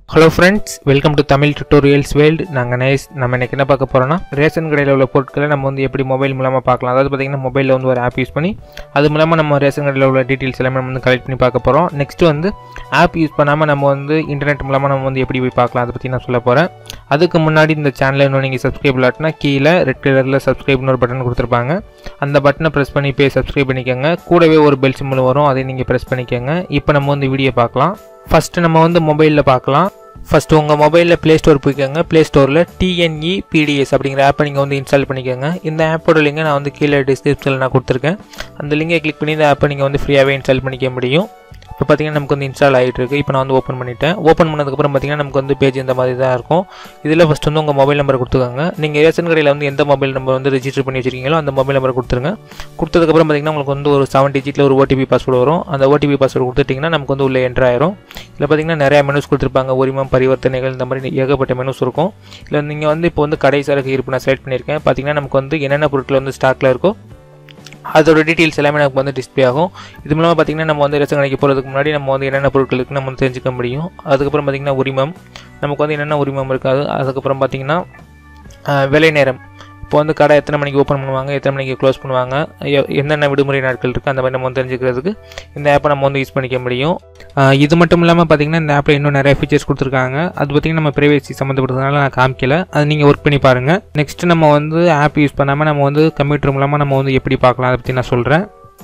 hello friends welcome to Tamil tutorials world நாங்கள் நேஸ் நம்ம இன்னைக்கு என்ன பார்க்க போகிறோம்னா ரேஷன் கடையில் உள்ள பொருட்களை நம்ம வந்து எப்படி மொபைல் மூலமாக பார்க்கலாம் அதாவது பார்த்தீங்கன்னா மொபைலில் வந்து ஒரு ஆப் யூஸ் பண்ணி அது மூலமாக நம்ம ரேஷன் கடையில் உள்ள டீட்டெயில்ஸ் எல்லாமே நம்ம வந்து கலெக்ட் பண்ணி பார்க்க போகிறோம் நெக்ஸ்ட் வந்து ஆப் யூஸ் பண்ணாமல் நம்ம வந்து இன்டர்நெட் மூலமாக நம்ம வந்து எப்படி போய் பார்க்கலாம் அதை பற்றி நான் சொல்ல போகிறேன் அதுக்கு முன்னாடி இந்த சேனலை இன்னும் நீங்கள் சப்ஸ்கிரைப் இல்லாட்டினா கீழே ரெட் கலரில் சப்ஸ்கிரைப்னு ஒரு பட்டன் கொடுத்துருப்பாங்க அந்த பட்டனை ப்ரெஸ் பண்ணி போய் சப்ஸ்கிரைப் பண்ணிக்கோங்க கூடவே ஒரு பெல் சிம்பிள் வரும் அதை நீங்கள் ப்ரெஸ் பண்ணிக்கோங்க இப்போ நம்ம வந்து வீடியோ பார்க்கலாம் ஃபஸ்ட்டு நம்ம வந்து மொபைலில் பார்க்கலாம் ஃபஸ்ட்டு உங்கள் மொபைலில் ப்ளே ஸ்டோர் போய்க்கோங்க ப்ளே ஸ்டோரில் டிஎன்இ பிடிஎஸ் அப்படிங்கிற ஆப்பை நீங்கள் வந்து இன்ஸ்டால் பண்ணிக்கோங்க இந்த ஆப்போட லிங்கை நான் வந்து கீழே டிஸ்கிரிப்ஷனில் நான் கொடுத்துருக்கேன் அந்த லிங்கை கிளிக் பண்ணி இந்த ஆப்பை நீங்கள் வந்து ஃப்ரீயாகவே இன்ஸ்டால் பண்ணிக்க முடியும் இப்போ பார்த்தீங்கன்னா நமக்கு வந்து இன்ஸ்டால் ஆகிட்டு இருக்கு இப்போ நான் வந்து ஓப்பன் பண்ணிட்டேன் ஓப்பன் பண்ணதுக்கப்புறம் பார்த்தீங்கன்னா நமக்கு வந்து பேஜ் இந்த மாதிரி தான் இருக்கும் இதில் ஃபஸ்ட் வந்து உங்கள் மொபைல் நம்பர் கொடுத்துக்கோங்க நீங்கள் ரேஷன் கடையில் வந்து எந்த மொபைல் நம்பர் வந்து ரெஜிஸ்டர் பண்ணி வச்சிருக்கீங்களோ அந்த மொபைல் நம்பர் கொடுத்துருங்க கொடுத்ததுக்கப்புறம் பார்த்தீங்கன்னா உங்களுக்கு வந்து ஒரு செவன் டிஜிட்டில் ஒரு ஓடிபி பாஸ்வேர்டு வரும் அந்த ஓடிபி பாஸ்வேர்டு கொடுத்துட்டிங்கன்னா நமக்கு வந்து உள்ள என்ட்ரு ஆயிரும் இதில் பார்த்தீங்கன்னா நிறையா மெனுஸ் கொடுத்துருப்பாங்க உரிமம் பரிவர்த்தனைகள் இந்த மாதிரி ஏகப்பட்ட மெனுஸ் இருக்கும் இல்லை நீங்கள் வந்து இப்போ வந்து கடை சரக்கு இருப்பு நான் செலக்ட் பண்ணியிருக்கேன் பார்த்தீங்கன்னா நமக்கு வந்து என்னென்ன பொருட்கள் வந்து ஸ்டாக்கில் இருக்கோ அதோட டீட்டெயில்ஸ் எல்லாமே நமக்கு வந்து டிஸ்பிளே ஆகும் இது மூலமாக பார்த்தீங்கன்னா நம்ம வந்து ரேஷன் கடைக்கு போகிறதுக்கு முன்னாடி நம்ம வந்து என்னென்ன பொருட்கள் இருக்குன்னு நம்ம வந்து தெரிஞ்சுக்க முடியும் அதுக்கப்புறம் பார்த்தீங்கன்னா உரிமம் நமக்கு வந்து என்னென்ன உரிமம் இருக்காது அதுக்கப்புறம் பார்த்தீங்கன்னா ஆஹ், விலை நேரம் இப்போ வந்து கடை எத்தனை மணிக்கு ஓப்பன் பண்ணுவாங்க எத்தனை மணிக்கு க்ளோஸ் பண்ணுவாங்க எ- என்னென்ன விடுமுறை நாட்கள் இருக்குது அந்த மாதிரி நம்ம வந்து தெரிஞ்சுக்கிறதுக்கு இந்த ஆப்பை நம்ம வந்து யூஸ் பண்ணிக்க முடியும் ஆஹ், இது மட்டும் இல்லாமல் பார்த்தீங்கன்னா இந்த ஆப்பில் இன்னும் நிறைய ஃபீச்சர்ஸ் கொடுத்துருக்காங்க அது பார்த்தீங்கன்னா நம்ம ப்ரைவேசி சம்மந்தப்பட்டதுனால நான் காமிக்கல அது நீங்கள் ஒர்க் பண்ணி பாருங்கள் நெக்ஸ்ட் நம்ம வந்து ஆப் யூஸ் பண்ணாமல் நம்ம வந்து கம்ப்யூட்டர் மூலமாக நம்ம வந்து எப்படி பார்க்கலாம் அதை பற்றி நான் சொல்கிறேன்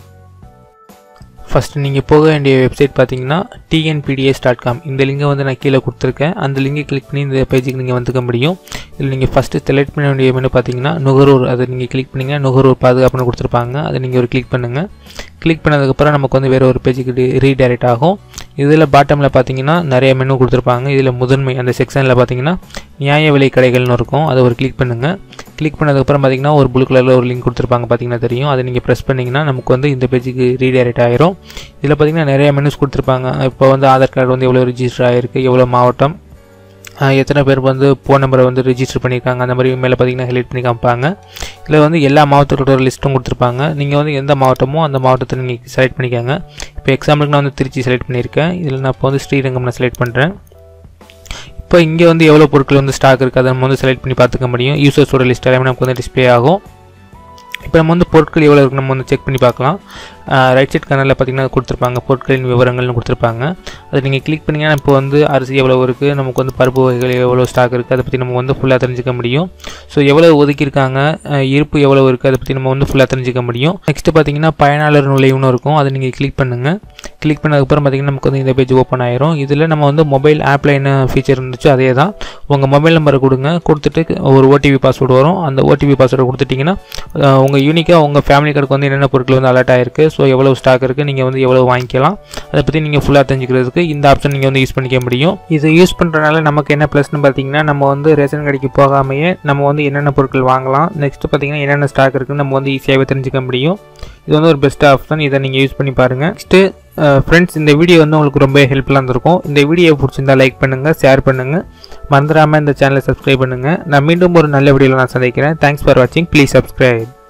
ஃபஸ்ட்டு நீங்கள் போக வேண்டிய வெப்சைட் பார்த்தீங்கன்னா டிஎன்பிடிஎஸ் டாட் காம் இந்த லிங்கை வந்து நான் கீழே கொடுத்துருக்கேன் அந்த லிங்கை கிளிக் பண்ணி இந்த பேஜுக்கு நீங்கள் வந்துக்க முடியும் இதில் நீங்கள் ஃபஸ்ட்டு செலக்ட் பண்ண வேண்டிய மெனு பார்த்தீங்கன்னா நுகர்வோர் அதை நீங்கள் கிளிக் பண்ணிங்கன்னா நுகர்வோர் பாதுகாப்புன்னு கொடுத்துருப்பாங்க அதை நீங்கள் ஒரு கிளிக் பண்ணுங்கள் கிளிக் பண்ணதுக்கப்புறம் நமக்கு வந்து வேறு ஒரு பேஜுக்கு ரீடைரக்ட் ஆகும் இதில் பாட்டமில் பார்த்தீங்கன்னா நிறைய மெனு கொடுத்துருப்பாங்க இதில் முதன்மை அந்த செக்ஷனில் பார்த்தீங்கன்னா நியாய விலை கடைகள்னு இருக்கும் அதை ஒரு கிளிக் பண்ணுங்கள் கிளிக் பண்ணதுக்கப்புறம் பார்த்தீங்கன்னா ஒரு ப்ளூ கலரில் ஒரு லிங்க் கொடுத்துருப்பாங்க பார்த்தீங்கன்னா தெரியும் அதை நீங்கள் ப்ரெஸ் பண்ணிங்கன்னா நமக்கு வந்து இந்த பேஜுக்கு ரீடைரக்ட் ஆயிரும் இதில் பார்த்தீங்கன்னா நிறைய மெனுஸ் கொடுத்துருப்பாங்க இப்போ வந்து ஆதார் கார்டு வந்து எவ்வளோ ரிஜிஸ்டர் ஆகிருக்கு எவ்வளோ மாவட்டம் ஆஹ் எத்தனை பேர் வந்து ஃபோன் நம்பரை வந்து ரிஜிஸ்டர் பண்ணியிருக்காங்க அந்த மாதிரி மேலே பார்த்தீங்கன்னா ஹைலைட் பண்ணி காமிப்பாங்க இதில் வந்து எல்லா மாவட்டத்தோட லிஸ்ட்டும் கொடுத்துருப்பாங்க நீங்கள் வந்து எந்த மாவட்டமோ அந்த மாவட்டத்தை நீங்கள் செலக்ட் பண்ணிக்கோங்க இப்போ எக்ஸாம்பிளுக்கு நான் வந்து திருச்சி செலக்ட் பண்ணியிருக்கேன் இதில் நான் இப்போ வந்து ஸ்ரீரங்கம் நான் செலக்ட் பண்ணுறேன் இப்போ இங்கே வந்து எவ்வளோ பொருட்கள் வந்து ஸ்டாக் இருக்குது அதை நம்ம வந்து செலக்ட் பண்ணி பார்த்துக்க முடியும் யூசர்ஸோட லிஸ்ட் எல்லாமே நமக்கு வந்து டிஸ்ப்ளே ஆகும் இப்போ நம்ம வந்து பொருட்கள் எவ்வளோ இருக்கு நம்ம வந்து செக் பண்ணி பார்க்கலாம் ரைட் சைட் கனலில் பார்த்தீங்கன்னா கொடுத்துருப்பாங்க பொருட்களின் விவரங்கள்னு கொடுத்துருப்பாங்க அதை நீங்கள் கிளிக் பண்ணிங்கன்னா இப்போ வந்து அரிசி எவ்வளோ இருக்குது நமக்கு வந்து பருப்பு வகைகள் எவ்வளோ ஸ்டாக் இருக்குது அதை பற்றி நம்ம வந்து ஃபுல்லாக தெரிஞ்சுக்க முடியும் ஸோ எவ்வளோ ஒதுக்கியிருக்காங்க அஹ், இருப்பு எவ்வளோ இருக்குது அதை பற்றி நம்ம வந்து ஃபுல்லாக தெரிஞ்சுக்க முடியும் நெக்ஸ்ட்டு பார்த்தீங்கன்னா பயனாளர் நுழைவுன்னு இருக்கும் அதை நீங்கள் கிளிக் பண்ணுங்கள் கிளிக் பண்ணதுக்கப்புறம் பார்த்தீங்கன்னா நமக்கு வந்து இந்த பேஜ் ஓப்பன் ஆயிரும் இதில் நம்ம வந்து மொபைல் ஆப்பில் என்ன ஃபீச்சர் இருந்துச்சோ அதே தான் உங்கள் மொபைல் நம்பரை கொடுங்க கொடுத்துட்டு ஒரு ஓடிபி பாஸ்வேர்டு வரும் அந்த ஓடிபி பாஸ்வேர்டு கொடுத்துட்டிங்கன்னா அஹ், உங்கள் யூனிக்காக உங்கள் ஃபேமிலி கார்டுக்கு வந்து என்னென்ன பொருட்கள் வந்து அலர்ட் ஆயிருக்கு ஸோ எவ்வளோ ஸ்டாக் இருக்குது நீங்கள் வந்து எவ்வளோ வாங்கிக்கலாம் அதை பற்றி நீங்கள் ஃபுல்லாக தெரிஞ்சுக்கிறதுக்கு இந்த ஆப்ஷன் நீங்கள் வந்து யூஸ் பண்ணிக்க முடியும் இது யூஸ் பண்ணுறதுனால நமக்கு என்ன ப்ளஸ்னு பார்த்தீங்கன்னா நம்ம வந்து ரேஷன் கடைக்கு போகாமையே நம்ம வந்து என்னென்ன பொருட்கள் வாங்கலாம் நெக்ஸ்ட் பார்த்தீங்கன்னா என்னென்ன ஸ்டாக் இருக்குன்னு நம்ம வந்து ஈஸியாகவே தெரிஞ்சுக்க முடியும் இது வந்து ஒரு பெஸ்ட் ஆப்ஷன் இதை நீங்கள் யூஸ் பண்ணி பாருங்கள் நெக்ஸ்ட்டு ஃப்ரெண்ட்ஸ் இந்த வீடியோ வந்து உங்களுக்கு ரொம்ப ஹெல்ப்ஃபுல்லாக இருந்திருக்கும் இந்த வீடியோ பிடிச்சிருந்தா லைக் பண்ணுங்கள் ஷேர் பண்ணுங்கள் மறந்துடாமல் இந்த சேனலை சப்ஸ்கிரைப் பண்ணுங்கள் நான் மீண்டும் ஒரு நல்ல வீடியோவில் நான் சந்திக்கிறேன் தேங்க்ஸ் ஃபார் வாட்சிங் ப்ளீஸ் சப்ஸ்கிரைப்